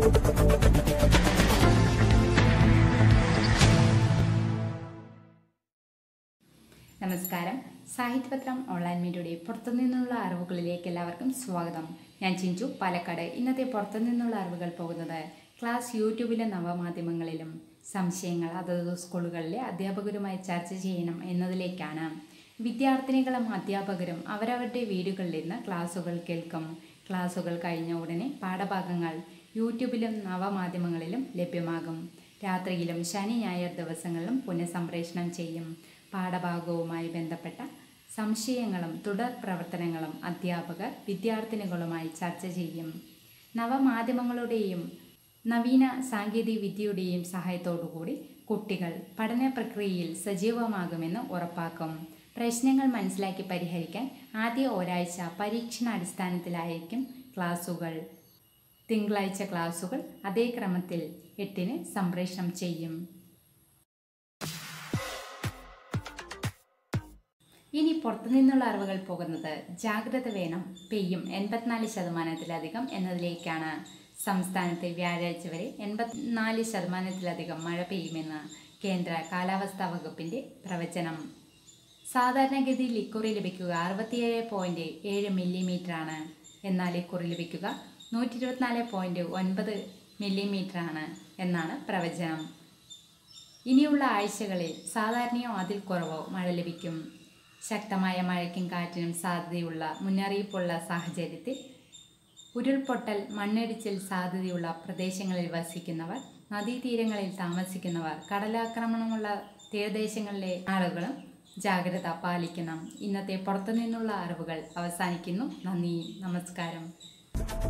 നമസ്കാരം സാഹിത്യപത്രം ഓൺലൈൻ മീഡിയയുടെ പുറത്തുനിന്നുള്ള അറിവുകളിലേക്ക് എല്ലാവർക്കും സ്വാഗതം ഞാൻ ചിഞ്ചു പാലക്കാട് ഇന്നത്തെ പുറത്തുനിന്നുള്ള അറിവുകൾ പോകുന്നത് ക്ലാസ് യൂട്യൂബിലെ നവമാധ്യമങ്ങളിലും സംശയങ്ങൾ അതത് സ്കൂളുകളിലെ അധ്യാപകരുമായി ചർച്ച ചെയ്യണം എന്നതിലേക്കാണ് വിദ്യാർത്ഥിനികളും അധ്യാപകരും അവരവരുടെ വീടുകളിലിരുന്ന് ക്ലാസുകൾ കേൾക്കും ക്ലാസുകൾ കഴിഞ്ഞ ഉടനെ പാഠഭാഗങ്ങൾ യൂട്യൂബിലും നവമാധ്യമങ്ങളിലും ലഭ്യമാകും രാത്രിയിലും ശനി ഞായർ ദിവസങ്ങളിലും പുനഃസംപ്രേഷണം ചെയ്യും പാഠഭാഗവുമായി ബന്ധപ്പെട്ട സംശയങ്ങളും തുടർ പ്രവർത്തനങ്ങളും അധ്യാപകർ വിദ്യാർത്ഥിനികളുമായി ചർച്ച ചെയ്യും നവമാധ്യമങ്ങളുടെയും നവീന സാങ്കേതിക വിദ്യയുടെയും സഹായത്തോടുകൂടി കുട്ടികൾ പഠന പ്രക്രിയയിൽ സജീവമാകുമെന്ന് ഉറപ്പാക്കും പ്രശ്നങ്ങൾ മനസ്സിലാക്കി പരിഹരിക്കാൻ ആദ്യ ഒരാഴ്ച പരീക്ഷണാടിസ്ഥാനത്തിലായിരിക്കും ക്ലാസുകൾ തിങ്കളാഴ്ച ക്ലാസുകൾ അതേ ക്രമത്തിൽ എട്ടിന് സംപ്രേഷണം ചെയ്യും ഇനി പുറത്തുനിന്നുള്ള അറിവുകൾ പോകുന്നത് ജാഗ്രത വേണം പെയ്യും എൺപത്തിനാല് ശതമാനത്തിലധികം എന്നതിലേക്കാണ് സംസ്ഥാനത്ത് വ്യാഴാഴ്ച വരെ എൺപത്തിനാല് ശതമാനത്തിലധികം മഴ പെയ്യുമെന്ന് കേന്ദ്ര കാലാവസ്ഥാ വകുപ്പിന്റെ പ്രവചനം സാധാരണഗതിയിൽ ഇക്കുറി ലഭിക്കുക അറുപത്തിയേഴ് പോയിന്റ് ഏഴ് മില്ലിമീറ്ററാണ് എന്നാൽ ഇക്കുറി ലഭിക്കുക നൂറ്റി ഇരുപത്തിനാല് പോയിന്റ് ഒൻപത് മില്ലിമീറ്ററാണ് എന്നാണ് പ്രവചനം ഇനിയുള്ള ആഴ്ചകളിൽ സാധാരണയോ അതിൽ കുറവോ മഴ ലഭിക്കും ശക്തമായ മഴയ്ക്കും കാറ്റിനും സാധ്യതയുള്ള മുന്നറിയിപ്പുള്ള സാഹചര്യത്തിൽ ഉരുൾപൊട്ടൽ മണ്ണിടിച്ചിൽ സാധ്യതയുള്ള പ്രദേശങ്ങളിൽ വസിക്കുന്നവർ നദീതീരങ്ങളിൽ താമസിക്കുന്നവർ കടലാക്രമണമുള്ള തീരദേശങ്ങളിലെ ആളുകളും ജാഗ്രത പാലിക്കണം ഇന്നത്തെ പുറത്തുനിന്നുള്ള അറിവുകൾ അവസാനിക്കുന്നു നന്ദി നമസ്കാരം